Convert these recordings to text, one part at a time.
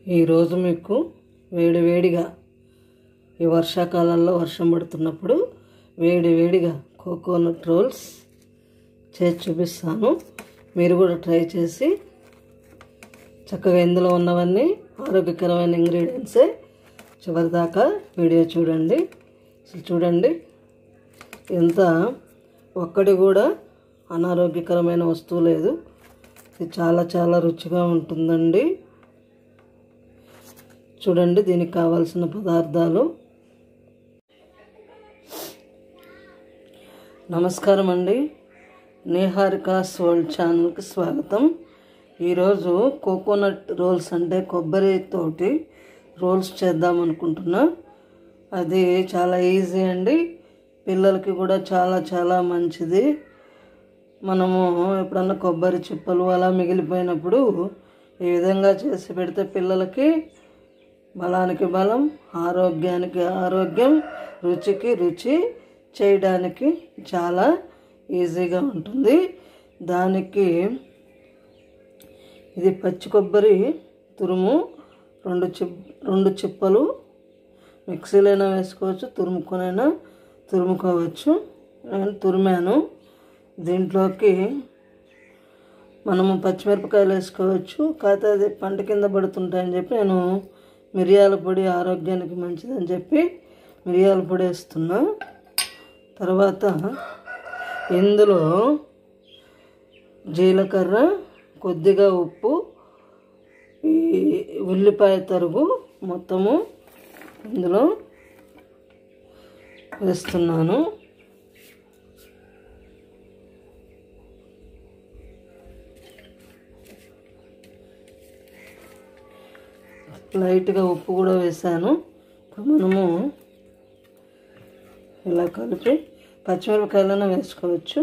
ఈరోజు మీకు వేడి వేడిగా ఈ వర్షాకాలంలో వర్షం పడుతున్నప్పుడు వేడి వేడిగా కోకోనట్ రోల్స్ చేసి చూపిస్తాను మీరు కూడా ట్రై చేసి చక్కగా ఇందులో ఉన్నవన్నీ ఆరోగ్యకరమైన ఇంగ్రీడియంట్సే చివరిదాకా వీడియో చూడండి అసలు చూడండి ఎంత ఒక్కటి కూడా అనారోగ్యకరమైన వస్తువు లేదు ఇది చాలా చాలా రుచిగా ఉంటుందండి చూడండి దీనికి కావాల్సిన పదార్థాలు నమస్కారం అండి నేహారికాస్ వరల్డ్ ఛానల్కి స్వాగతం ఈరోజు కోకోనట్ రోల్స్ అంటే కొబ్బరితోటి రోల్స్ చేద్దాం అనుకుంటున్నా అది చాలా ఈజీ అండి పిల్లలకి కూడా చాలా చాలా మంచిది మనము ఎప్పుడన్నా కొబ్బరి చిప్పలు అలా మిగిలిపోయినప్పుడు ఈ విధంగా చేసి పెడితే పిల్లలకి బలానికి బలం ఆరోగ్యానికి ఆరోగ్యం రుచికి రుచి చేయడానికి చాలా ఈజీగా ఉంటుంది దానికి ఇది పచ్చి కొబ్బరి తురుము రెండు చిప్ రెండు చిప్పలు మిక్సీలైనా వేసుకోవచ్చు తురుముకొనైనా తురుముకోవచ్చు నేను తురిమాను దీంట్లోకి మనము పచ్చిమిరపకాయలు వేసుకోవచ్చు కాకపోతే అది పంట కింద పడుతుంటాయని చెప్పి నేను మిరియాల పొడి ఆరోగ్యానికి మంచిదని చెప్పి మిరియాల పొడి వేస్తున్నా తర్వాత ఇందులో జీలకర్ర కొద్దిగా ఉప్పు ఈ ఉల్లిపాయ తరుగు మొత్తము ఇందులో వేస్తున్నాను లైట్గా ఉప్పు కూడా వేసాను ఇప్పుడు మనము ఇలా కలిపి పచ్చిమిరపకాయలైనా వేసుకోవచ్చు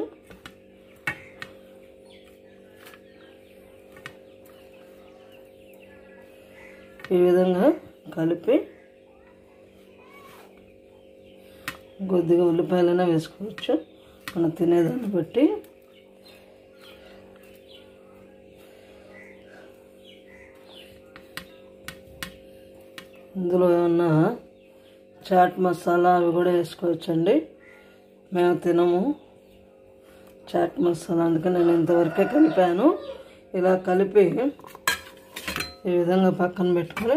ఈ విధంగా కలిపి కొద్దిగా ఉల్లిపాయలైనా వేసుకోవచ్చు మనం తినేదాన్ని బట్టి ఇందులో ఏమన్నా చాట్ మసాలా అవి కూడా వేసుకోవచ్చండి మేము తినము చాట్ మసాలా అందుకని నేను ఇంతవరకే కలిపాను ఇలా కలిపి ఈ విధంగా పక్కన పెట్టుకొని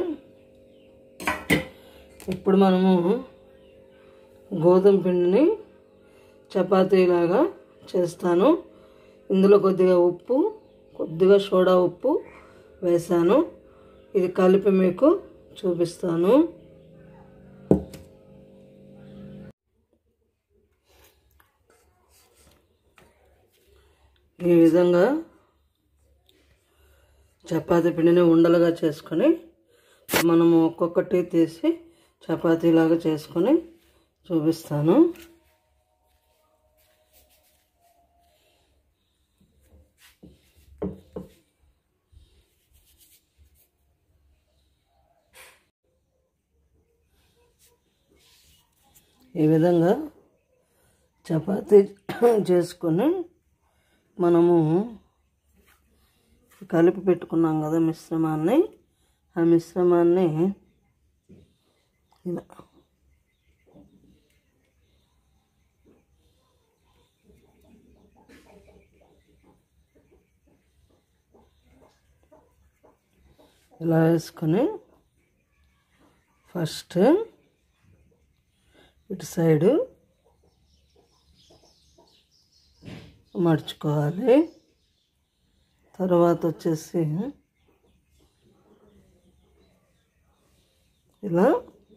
ఇప్పుడు మనము గోధుమ పిండిని చపాతీలాగా చేస్తాను ఇందులో కొద్దిగా ఉప్పు కొద్దిగా సోడా ఉప్పు వేసాను ఇది కలిపి మీకు చూపిస్తాను ఈ విధంగా చపాతీ పిండిని ఉండలుగా చేసుకొని మనము ఒక్కొక్కటి తీసి చపాతీలాగా చేసుకొని చూపిస్తాను ఈ విధంగా చపాతీ చేసుకొని మనము కలిపి పెట్టుకున్నాం కదా మిశ్రమాన్ని ఆ మిశ్రమాన్ని ఇలా ఇలా వేసుకొని ఫస్ట్ ఇటు సైడు మడుచుకోవాలి తర్వాత వచ్చేసి ఇలా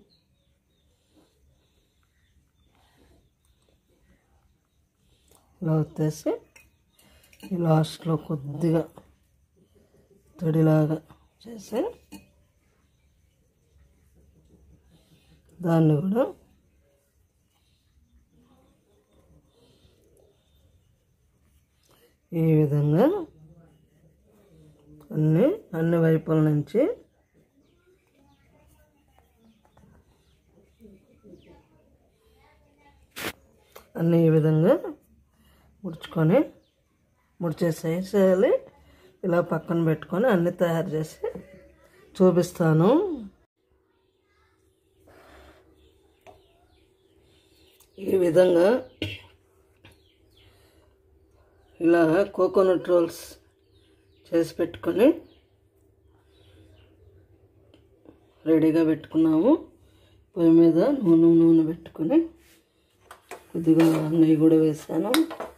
ఇలా వచ్చేసి ఈ లాస్ట్లో కొద్దిగా తడిలాగా చేసి దాన్ని కూడా ఈ విధంగా అన్ని అన్ని వైపుల నుంచి అన్ని ఈ విధంగా ముడుచుకొని ముడిచేసేయాలి ఇలా పక్కన పెట్టుకొని అన్నీ తయారు చేసి చూపిస్తాను ఈ విధంగా ఇలా కోకోనట్ రోల్స్ చేసి పెట్టుకొని రెడీగా పెట్టుకున్నాము పొయ్యి మీద నూనె నూనె పెట్టుకొని కొద్దిగా నెయ్యి కూడా వేసాను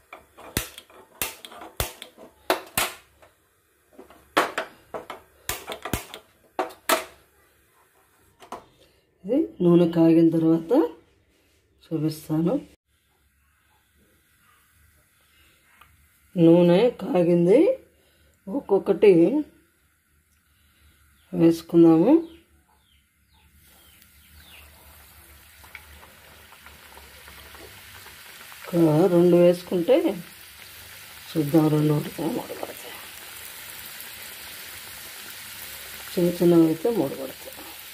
ఇది నూనె కాగిన తర్వాత చూపిస్తాను నూనె కాగింది ఒక్కొక్కటి వేసుకుందాము ఒక రెండు వేసుకుంటే చూద్దాం రెండు ఉడతాయి మూడు పడతాయి చిన్న చిన్నవి అయితే మూడు పడతాయి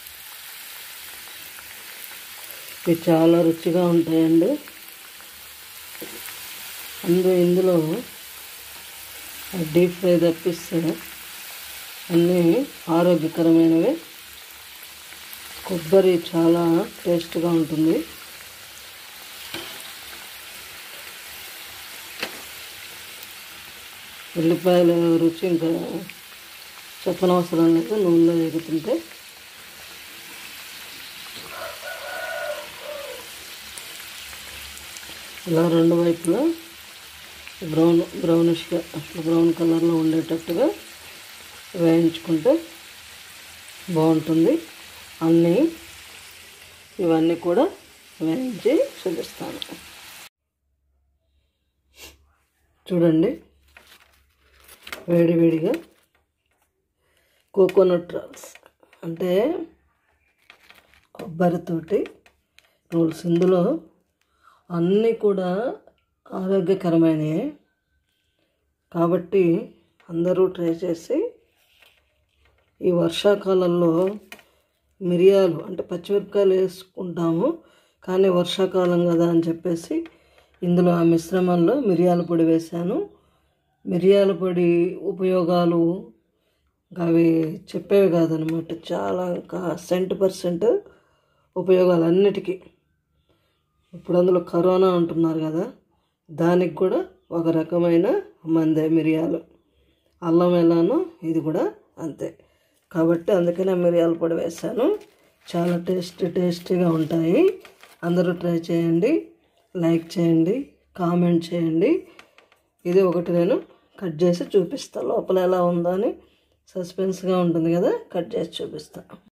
ఇవి చాలా రుచిగా ఉంటాయండి అందు ఇందులో డీప్ ఫ్రై తప్పిస్తే అన్నీ ఆరోగ్యకరమైనవి కొబ్బరి చాలా టేస్ట్గా ఉంటుంది ఉల్లిపాయల రుచి ఇంకా చెప్పనవసరం లేదు నూనెలో ఎగుతుంటే ఇలా రెండు వైపులా బ్రౌన్ బ్రౌనిష్గా బ్రౌన్ కలర్లో ఉండేటట్టుగా వేయించుకుంటే బాగుంటుంది అన్నీ ఇవన్నీ కూడా వేయించి చూపిస్తాను చూడండి వేడివేడిగా కోకోనట్ రోల్స్ అంటే కొబ్బరితోటి రోల్స్ ఇందులో అన్నీ కూడా ఆరోగ్యకరమైనవి కాబట్టి అందరూ ట్రై చేసి ఈ వర్షాకాలంలో మిరియాలు అంటే పచ్చిమిరపకాయలు వేసుకుంటాము కానీ వర్షాకాలం కదా అని చెప్పేసి ఇందులో ఆ మిశ్రమంలో మిరియాల పొడి వేశాను మిరియాల పొడి ఉపయోగాలు ఇంకా అవి చెప్పేవి కాదనమాట చాలా ఇంకా సెంట్ పర్సెంట్ ఉపయోగాలు అన్నిటికీ ఇప్పుడు అందులో కరోనా అంటున్నారు కదా దానికి కూడా ఒక రకమైన మందే మిరియాలు అల్లం ఎలానో ఇది కూడా అంతే కాబట్టి అందుకనే మిరియాల పొడి వేసాను చాలా టేస్టీ టేస్టీగా ఉంటాయి అందరూ ట్రై చేయండి లైక్ చేయండి కామెంట్ చేయండి ఇది ఒకటి నేను కట్ చేసి చూపిస్తాను లోపల ఎలా ఉందో అని సస్పెన్స్గా ఉంటుంది కదా కట్ చేసి చూపిస్తాను